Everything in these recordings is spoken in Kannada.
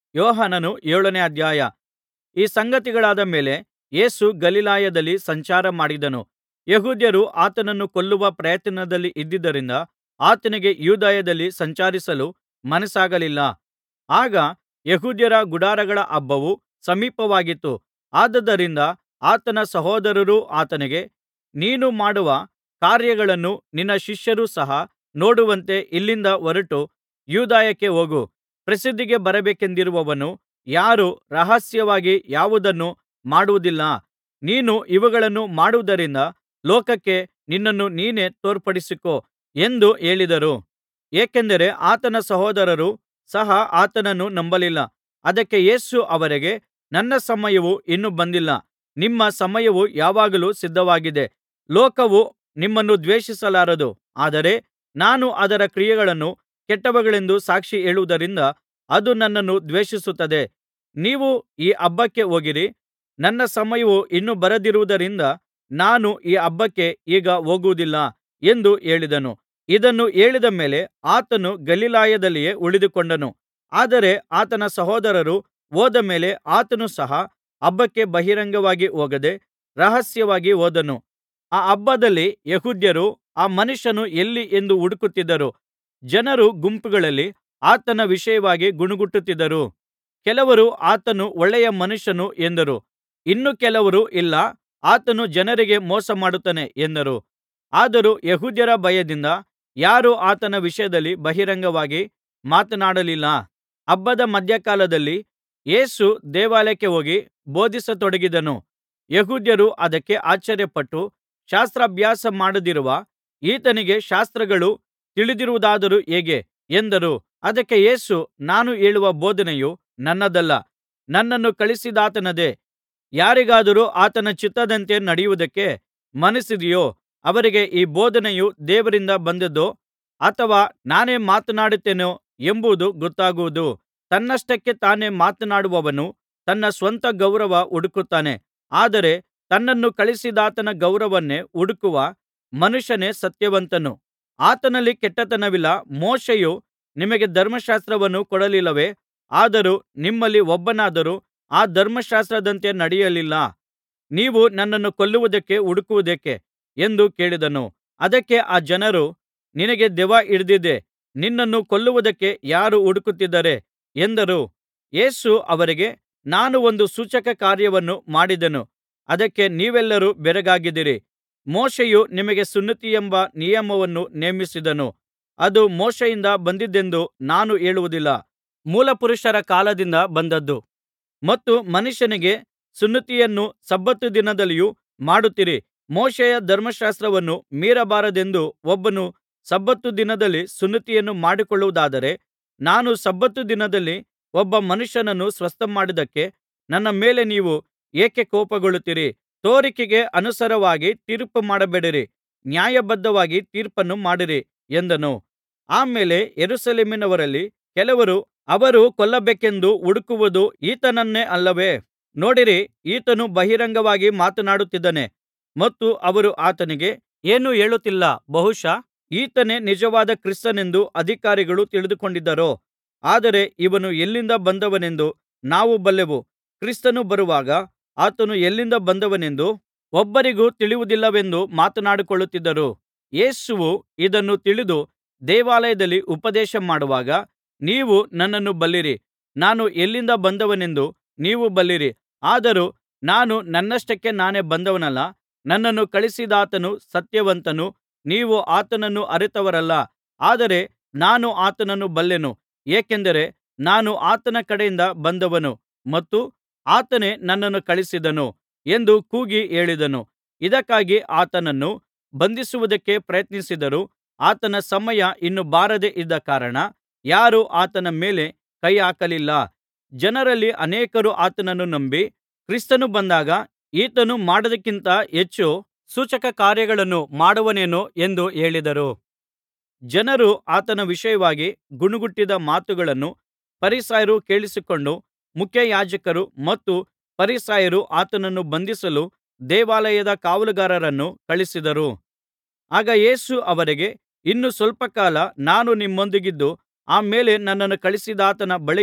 ಯೋಹಾನನು ಏಳನೇ ಅಧ್ಯಾಯ ಈ ಸಂಗತಿಗಳಾದ ಮೇಲೆ ಯೇಸು ಗಲಿಲಾಯದಲ್ಲಿ ಸಂಚಾರ ಮಾಡಿದನು ಯೆಹೂದ್ಯರು ಆತನನ್ನು ಕೊಲ್ಲುವ ಪ್ರಯತ್ನದಲ್ಲಿದ್ದುದರಿಂದ ಆತನಿಗೆ ಯೂದಾಯದಲ್ಲಿ ಸಂಚರಿಸಲು ಮನಸ್ಸಾಗಲಿಲ್ಲ ಆಗ ಯೆಹೂದ್ಯರ ಗುಡಾರಗಳ ಹಬ್ಬವು ಸಮೀಪವಾಗಿತ್ತು ಆದುದರಿಂದ ಆತನ ಸಹೋದರರು ಆತನಿಗೆ ನೀನು ಮಾಡುವ ಕಾರ್ಯಗಳನ್ನು ನಿನ್ನ ಶಿಷ್ಯರು ಸಹ ನೋಡುವಂತೆ ಇಲ್ಲಿಂದ ಹೊರಟು ಯೂದಾಯಕ್ಕೆ ಹೋಗು ಪ್ರಸಿದ್ಧಿಗೆ ಬರಬೇಕೆಂದಿರುವವನು ಯಾರೂ ರಹಸ್ಯವಾಗಿ ಯಾವುದನ್ನೂ ಮಾಡುವುದಿಲ್ಲ ನೀನು ಇವುಗಳನ್ನು ಮಾಡುವುದರಿಂದ ಲೋಕಕ್ಕೆ ನಿನ್ನನ್ನು ನೀನೇ ತೋರ್ಪಡಿಸಿಕೋ ಎಂದು ಹೇಳಿದರು ಏಕೆಂದರೆ ಆತನ ಸಹೋದರರು ಸಹ ಆತನನ್ನು ನಂಬಲಿಲ್ಲ ಅದಕ್ಕೆ ಯೇಸು ಅವರಿಗೆ ನನ್ನ ಸಮಯವು ಇನ್ನೂ ಬಂದಿಲ್ಲ ನಿಮ್ಮ ಸಮಯವು ಯಾವಾಗಲೂ ಸಿದ್ಧವಾಗಿದೆ ಲೋಕವು ನಿಮ್ಮನ್ನು ದ್ವೇಷಿಸಲಾರದು ಆದರೆ ನಾನು ಅದರ ಕ್ರಿಯೆಗಳನ್ನು ಕೆಟ್ಟವುಗಳೆಂದು ಸಾಕ್ಷಿ ಹೇಳುವುದರಿಂದ ಅದು ನನ್ನನ್ನು ದ್ವೇಷಿಸುತ್ತದೆ ನೀವು ಈ ಹಬ್ಬಕ್ಕೆ ಹೋಗಿರಿ ನನ್ನ ಸಮಯವು ಇನ್ನೂ ಬರದಿರುವುದರಿಂದ ನಾನು ಈ ಹಬ್ಬಕ್ಕೆ ಈಗ ಹೋಗುವುದಿಲ್ಲ ಎಂದು ಹೇಳಿದನು ಇದನ್ನು ಹೇಳಿದ ಮೇಲೆ ಆತನು ಗಲಿಲಾಯದಲ್ಲಿಯೇ ಉಳಿದುಕೊಂಡನು ಆದರೆ ಆತನ ಸಹೋದರರು ಹೋದ ಮೇಲೆ ಆತನು ಸಹ ಹಬ್ಬಕ್ಕೆ ಬಹಿರಂಗವಾಗಿ ಹೋಗದೆ ರಹಸ್ಯವಾಗಿ ಹೋದನು ಆ ಹಬ್ಬದಲ್ಲಿ ಯೆಹೂದ್ಯರು ಆ ಮನುಷ್ಯನು ಎಲ್ಲಿ ಎಂದು ಹುಡುಕುತ್ತಿದ್ದರು ಜನರು ಗುಂಪುಗಳಲ್ಲಿ ಆತನ ವಿಷಯವಾಗಿ ಗೊಣಗುಟ್ಟುತ್ತಿದ್ದರು ಕೆಲವರು ಆತನು ಒಳ್ಳೆಯ ಮನುಷ್ಯನು ಎಂದರು ಇನ್ನು ಕೆಲವರು ಇಲ್ಲ ಆತನು ಜನರಿಗೆ ಮೋಸಮಾಡುತ್ತಾನೆ ಎಂದರು ಆದರೂ ಯೆಹೂದ್ಯರ ಭಯದಿಂದ ಯಾರೂ ಆತನ ವಿಷಯದಲ್ಲಿ ಬಹಿರಂಗವಾಗಿ ಮಾತನಾಡಲಿಲ್ಲ ಹಬ್ಬದ ಮಧ್ಯಕಾಲದಲ್ಲಿ ಯೇಸು ದೇವಾಲಯಕ್ಕೆ ಹೋಗಿ ಬೋಧಿಸತೊಡಗಿದನು ಯೆಹೂದ್ಯರು ಅದಕ್ಕೆ ಆಶ್ಚರ್ಯಪಟ್ಟು ಶಾಸ್ತ್ರಭ್ಯಾಸ ಮಾಡದಿರುವ ಈತನಿಗೆ ಶಾಸ್ತ್ರಗಳು ತಿಳಿದಿರುವುದಾದರೂ ಹೇಗೆ ಎಂದರು ಅದಕ್ಕೆ ಯೇಸು ನಾನು ಹೇಳುವ ಬೋಧನೆಯು ನನ್ನದಲ್ಲ ನನ್ನನ್ನು ಕಳುಹಿಸಿದಾತನದೇ ಯಾರಿಗಾದರೂ ಆತನ ಚಿತ್ತದಂತೆ ನಡೆಯುವುದಕ್ಕೆ ಮನಸ್ಸಿದೆಯೋ ಅವರಿಗೆ ಈ ಬೋಧನೆಯು ದೇವರಿಂದ ಬಂದದ್ದೋ ಅಥವಾ ನಾನೇ ಮಾತನಾಡುತ್ತೇನೋ ಎಂಬುದು ಗೊತ್ತಾಗುವುದು ತನ್ನಷ್ಟಕ್ಕೆ ತಾನೇ ಮಾತನಾಡುವವನು ತನ್ನ ಸ್ವಂತ ಗೌರವ ಹುಡುಕುತ್ತಾನೆ ಆದರೆ ತನ್ನನ್ನು ಕಳುಹಿಸಿದಾತನ ಗೌರವನ್ನೇ ಹುಡುಕುವ ಮನುಷ್ಯನೇ ಸತ್ಯವಂತನು ಆತನಲ್ಲಿ ಕೆಟ್ಟತನವಿಲ್ಲ ಮೋಶೆಯು ನಿಮಗೆ ಧರ್ಮಶಾಸ್ತ್ರವನ್ನು ಕೊಡಲಿಲ್ಲವೇ ಆದರೂ ನಿಮ್ಮಲ್ಲಿ ಒಬ್ಬನಾದರೂ ಆ ಧರ್ಮಶಾಸ್ತ್ರದಂತೆ ನಡೆಯಲಿಲ್ಲ ನೀವು ನನ್ನನ್ನು ಕೊಲ್ಲುವುದಕ್ಕೆ ಹುಡುಕುವುದೇಕೆ ಎಂದು ಕೇಳಿದನು ಅದಕ್ಕೆ ಆ ಜನರು ನಿನಗೆ ದೆವ್ವ ಹಿಡಿದಿದೆ ನಿನ್ನನ್ನು ಕೊಲ್ಲುವುದಕ್ಕೆ ಯಾರು ಹುಡುಕುತ್ತಿದ್ದಾರೆ ಎಂದರು ಯೇಸು ಅವರಿಗೆ ನಾನು ಒಂದು ಸೂಚಕಕಾರ್ಯವನ್ನು ಮಾಡಿದೆನು ಅದಕ್ಕೆ ನೀವೆಲ್ಲರೂ ಬೆರಗಾಗಿದ್ದೀರಿ ಮೋಶೆಯು ನಿಮಗೆ ಸುನ್ನತಿಯೆಂಬ ನಿಯಮವನ್ನು ನೇಮಿಸಿದನು ಅದು ಮೋಶೆಯಿಂದ ಬಂದದ್ದೆಂದು ನಾನು ಹೇಳುವುದಿಲ್ಲ ಮೂಲಪುರುಷರ ಕಾಲದಿಂದ ಬಂದದ್ದು ಮತ್ತು ಮನುಷ್ಯನಿಗೆ ಸುನ್ನತಿಯನ್ನು ಸಬ್ಬತ್ ದಿನದಲ್ಲಿಯೂ ಮಾಡುತ್ತೀರಿ ಮೋಶೆಯ ಧರ್ಮಶಾಸ್ತ್ರವನ್ನು ಮೀರಬಾರದೆಂದು ಒಬ್ಬನು ಸಬ್ಬತ್ ದಿನದಲ್ಲಿ ಸುನ್ನತಿಯನ್ನು ಮಾಡಿಕೊಳ್ಳುವುದಾದರೆ ನಾನು ಸಬ್ಬತ್ ದಿನದಲ್ಲಿ ಒಬ್ಬ ಮನುಷ್ಯನನ್ನು ಸ್ವಸ್ಥಮಾಡಿದ್ದಕ್ಕೆ ನನ್ನ ಮೇಲೆ ನೀವು ಏಕೆ ಕೋಪಗೊಳ್ಳುತ್ತೀರಿ ತೋರಿಕೆಗೆ ಅನುಸಾರವಾಗಿ ತೀರ್ಪು ಮಾಡಬೇಡಿರಿ ನ್ಯಾಯಬದ್ಧವಾಗಿ ತೀರ್ಪನ್ನು ಮಾಡಿರಿ ಎಂದನು ಆ ಮೇಲೆ ಯೆರೂಸಲೇಮಿನವರಲ್ಲಿ ಕೆಲವರು ಅವರು ಕೊಲ್ಲಬೇಕೆಂದು ಹುಡುಕುವುದು ಈತನನ್ನೇ ಅಲ್ಲವೇ ನೋಡಿರಿ ಈತನು ಬಹಿರಂಗವಾಗಿ ಮಾತನಾಡುತ್ತಿದ್ದಾನೆ ಮತ್ತು ಅವರು ಆತನಿಗೆ ಏನೂ ಹೇಳುತ್ತಿಲ್ಲ ಬಹುಶಃ ಈತನೇ ನಿಜವಾದ ಕ್ರಿಸ್ತನೆಂದು ಅಧಿಕಾರಿಗಳು ತಿಳಿದುಕೊಂಡಿದ್ದಾರೋ ಆದರೆ ಇವನು ಎಲ್ಲಿಂದ ಬಂದವನೆಂದು ನಾವು ಬಲ್ಲೆವು ಕ್ರಿಸ್ತನು ಬರುವಾಗ ಆತನು ಎಲ್ಲಿಂದ ಬಂದವನೆಂದು ಒಬ್ಬರಿಗೂ ತಿಳಿಯುವುದಿಲ್ಲವೆಂದು ಮಾತನಾಡಿಕೊಳ್ಳುತ್ತಿದ್ದರು ಯೇಸುವು ಇದನ್ನು ತಿಳಿದು ದೇವಾಲಯದಲ್ಲಿ ಉಪದೇಶ ಮಾಡುವಾಗ ನೀವು ನನ್ನನ್ನು ಬಲ್ಲಿರಿ ನಾನು ಎಲ್ಲಿಂದ ಬಂದವನೆಂದು ನೀವು ಬಲ್ಲಿರಿ ಆದರೂ ನಾನು ನನ್ನಷ್ಟಕ್ಕೆ ನಾನೇ ಬಂದವನಲ್ಲ ನನ್ನನ್ನು ಕಳುಹಿಸಿದಾತನು ಸತ್ಯವಂತನು ನೀವು ಆತನನ್ನು ಅರಿತವರಲ್ಲ ಆದರೆ ನಾನು ಆತನನ್ನು ಬಲ್ಲೆನು ಏಕೆಂದರೆ ನಾನು ಆತನ ಕಡೆಯಿಂದ ಬಂದವನು ಮತ್ತು ಆತನೇ ನನ್ನನ್ನು ಕಳುಹಿಸಿದನು ಎಂದು ಕೂಗಿ ಹೇಳಿದನು ಇದಕ್ಕಾಗಿ ಆತನನ್ನು ಬಂಧಿಸುವುದಕ್ಕೆ ಪ್ರಯತ್ನಿಸಿದರೂ ಆತನ ಸಮಯ ಇನ್ನೂ ಬಾರದೆ ಇದ್ದ ಕಾರಣ ಯಾರೂ ಆತನ ಮೇಲೆ ಕೈ ಹಾಕಲಿಲ್ಲ ಜನರಲ್ಲಿ ಅನೇಕರು ಆತನನ್ನು ನಂಬಿ ಕ್ರಿಸ್ತನು ಬಂದಾಗ ಈತನು ಮಾಡಿದ್ದಕ್ಕಿಂತ ಹೆಚ್ಚು ಸೂಚಕಕಾರ್ಯಗಳನ್ನು ಮಾಡುವನೇನೋ ಎಂದು ಹೇಳಿದರು ಜನರು ಆತನ ವಿಷಯವಾಗಿ ಗುಣುಗುಟ್ಟಿದ ಮಾತುಗಳನ್ನು ಫರಿಸಾಯರು ಕೇಳಿಸಿಕೊಂಡು ಮುಖ್ಯಯಾಜಕರು ಮತ್ತು ಫರಿಸಾಯರು ಆತನನ್ನು ಬಂಧಿಸಲು ದೇವಾಲಯದ ಕಾವಲುಗಾರರನ್ನು ಕಳುಹಿಸಿದರು ಆಗ ಯೇಸು ಅವರಿಗೆ ಇನ್ನು ಸ್ವಲ್ಪ ಕಾಲ ನಾನು ನಿಮ್ಮೊಂದಿಗಿದ್ದು ಆ ಮೇಲೆ ನನ್ನನ್ನು ಕಳುಹಿಸಿದಾತನ ಬಳಿಗೆ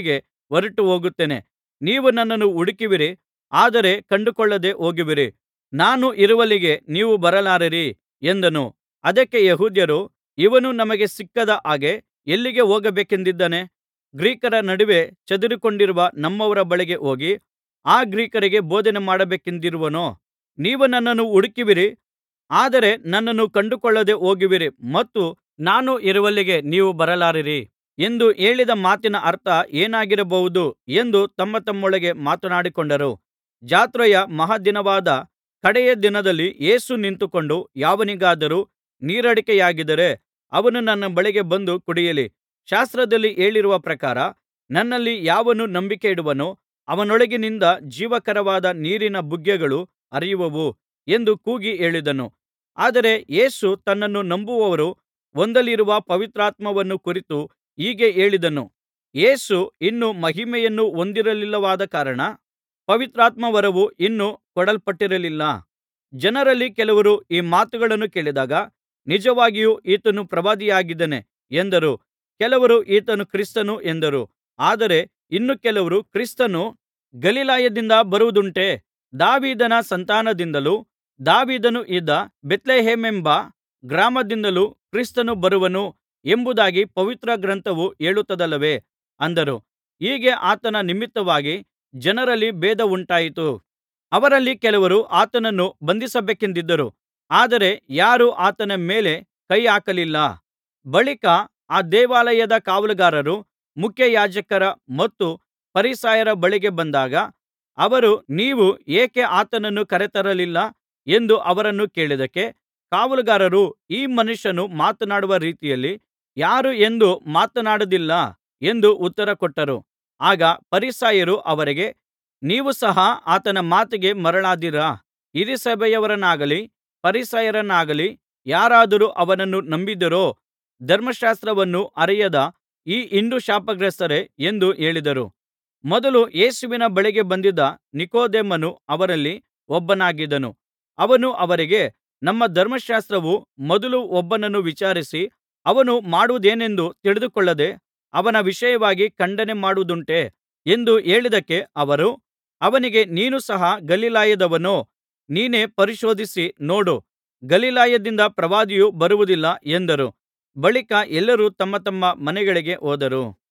ಹೊರಟು ಹೋಗುತ್ತೇನೆ ನೀವು ನನ್ನನ್ನು ಹುಡುಕುವಿರಿ ಆದರೆ ಕಂಡುಕೊಳ್ಳದೆ ಹೋಗುವಿರಿ ನಾನು ಇರುವಲ್ಲಿಗೆ ನೀವು ಬರಲಾರಿರಿ ಎಂದನು ಅದಕ್ಕೆ ಯೆಹೂದ್ಯರು ಇವನು ನಮಗೆ ಸಿಕ್ಕದ ಹಾಗೆ ಎಲ್ಲಿಗೆ ಹೋಗಬೇಕೆಂದಿದ್ದಾನೆ ಗ್ರೀಕರ ನಡುವೆ ಚದುರಿಕೊಂಡಿರುವ ನಮ್ಮವರ ಬಳಿಗೆ ಹೋಗಿ ಆ ಗ್ರೀಕರಿಗೆ ಬೋಧನೆ ಮಾಡಬೇಕೆಂದಿರುವನೋ ನೀವು ನನ್ನನ್ನು ಹುಡುಕುವಿರಿ ಆದರೆ ನನ್ನನ್ನು ಕಂಡುಕೊಳ್ಳದೆ ಹೋಗುವಿರಿ ಮತ್ತು ನಾನು ಇರುವಲ್ಲಿಗೆ ನೀವು ಬರಲಾರಿರಿ ಎಂದು ಹೇಳಿದ ಮಾತಿನ ಅರ್ಥ ಏನಾಗಿರಬಹುದು ಎಂದು ತಮ್ಮತಮ್ಮೊಳಗೆ ಮಾತನಾಡಿಕೊಂಡರು ಜಾತ್ರೆಯ ಮಹಾದಿನವಾದ ಕಡೆಯ ದಿನದಲ್ಲಿ ಯೇಸು ನಿಂತುಕೊಂಡು ಯಾವನಿಗಾದರೂ ನೀರಡಿಕೆಯಾಗಿದ್ದರೆ ಅವನು ನನ್ನ ಬಳಿಗೆ ಬಂದು ಕುಡಿಯಲಿ ಶಾಸ್ತ್ರದಲ್ಲಿ ಹೇಳಿರುವ ಪ್ರಕಾರ ನನ್ನಲ್ಲಿ ಯಾವನು ನಂಬಿಕೆಯಿಡುವನೋ ಅವನೊಳಗಿನಿಂದ ಜೀವಕರವಾದ ನೀರಿನ ಬುಗ್ಗೆಗಳು ಹರಿಯುವವು ಎಂದು ಕೂಗಿ ಹೇಳಿದನು ಆದರೆ ಯೇಸು ತನ್ನನ್ನು ನಂಬುವವರು ಹೊಂದಲಿರುವ ಪವಿತ್ರಾತ್ಮವನ್ನು ಕುರಿತು ಹೀಗೆ ಹೇಳಿದನು ಯೇಸು ಇನ್ನೂ ಮಹಿಮೆಯನ್ನು ಹೊಂದಿರಲಿಲ್ಲವಾದ ಕಾರಣ ಪವಿತ್ರಾತ್ಮವರವು ಇನ್ನೂ ಕೊಡಲ್ಪಟ್ಟಿರಲಿಲ್ಲ ಜನರಲ್ಲಿ ಕೆಲವರು ಈ ಮಾತುಗಳನ್ನು ಕೇಳಿದಾಗ ನಿಜವಾಗಿಯೂ ಈತನು ಪ್ರವಾದಿಯಾಗಿದ್ದಾನೆ ಎಂದರು ಕೆಲವರು ಈತನು ಕ್ರಿಸ್ತನು ಎಂದರು ಆದರೆ ಇನ್ನು ಕೆಲವರು ಕ್ರಿಸ್ತನು ಗಲಿಲಾಯದಿಂದ ಬರುವುದುಂಟೆ ದಾವೀದನ ಸಂತಾನದಿಂದಲೂ ದಾವೀದನು ಇದ್ದ ಬೇತ್ಲೆಹೇಮೆಂಬ ಗ್ರಾಮದಿಂದಲೂ ಕ್ರಿಸ್ತನು ಬರುವನು ಎಂಬುದಾಗಿ ಪವಿತ್ರ ಗ್ರಂಥವು ಹೇಳುತ್ತದಲ್ಲವೇ ಅಂದರು ಹೀಗೆ ಆತನ ನಿಮಿತ್ತವಾಗಿ ಜನರಲ್ಲಿ ಭೇದವುಂಟಾಯಿತು ಅವರಲ್ಲಿ ಕೆಲವರು ಆತನನ್ನು ಬಂಧಿಸಬೇಕೆಂದಿದ್ದರು ಆದರೆ ಯಾರೂ ಆತನ ಮೇಲೆ ಕೈ ಹಾಕಲಿಲ್ಲ ಬಳಿಕ ಆ ದೇವಾಲಯದ ಕಾವಲುಗಾರರು ಮುಖ್ಯಯಾಜಕರ ಮತ್ತು ಫರಿಸಾಯರ ಬಳಿಗೆ ಬಂದಾಗ ಅವರು ನೀವು ಏಕೆ ಆತನನ್ನು ಕರೆತರಲಿಲ್ಲ ಎಂದು ಅವರನ್ನು ಕೇಳಿದ್ದಕ್ಕೆ ಕಾವಲುಗಾರರು ಈ ಮನುಷ್ಯನು ಮಾತನಾಡುವ ರೀತಿಯಲ್ಲಿ ಯಾರೂ ಎಂದೂ ಮಾತನಾಡಿದ್ದಿಲ್ಲ ಎಂದು ಉತ್ತರ ಕೊಟ್ಟರು ಆಗ ಫರಿಸಾಯರು ಅವರಿಗೆ ನೀವು ಸಹ ಆತನ ಮಾತಿಗೆ ಮರಳಾದಿರಾ ಹಿರೀಸಭೆಯವರನ್ನಾಗಲಿ ಫರಿಸಾಯರನ್ನಾಗಲಿ ಯಾರಾದರೂ ಅವನನ್ನು ನಂಬಿದರೋ ಧರ್ಮಶಾಸ್ತ್ರವನ್ನು ಅರಿಯದ ಈ ಹಿಂಡು ಶಾಪಗ್ರಸ್ತರೇ ಎಂದು ಹೇಳಿದರು ಮೊದಲು ಯೇಸುವಿನ ಬಳಿಗೆ ಬಂದಿದ್ದ ನಿಕೊದೇಮನು ಅವರಲ್ಲಿ ಒಬ್ಬನಾಗಿದ್ದನು ಅವನು ಅವರಿಗೆ ನಮ್ಮ ಧರ್ಮಶಾಸ್ತ್ರವು ಮೊದಲು ಒಬ್ಬನನ್ನು ವಿಚಾರಿಸಿ ಅವನು ಮಾಡುವುದೇನೆಂದು ತಿಳಿದುಕೊಳ್ಳದೆ ಅವನ ವಿಷಯವಾಗಿ ಖಂಡನೆ ಮಾಡುವುದುಂಟೆ ಎಂದು ಹೇಳಿದ್ದಕ್ಕೆ ಅವರು ಅವನಿಗೆ ನೀನು ಸಹ ಗಲಿಲಾಯದವನೋ ನೀನೇ ಪರಿಶೋಧಿಸಿ ನೋಡು ಗಲಿಲಾಯದಿಂದ ಪ್ರವಾದಿಯು ಬರುವುದಿಲ್ಲ ಎಂದರು ಬಳಿಕ ಎಲ್ಲರೂ ತಮ್ಮ ತಮ್ಮ ಮನೆಗಳಿಗೆ ಹೋದರು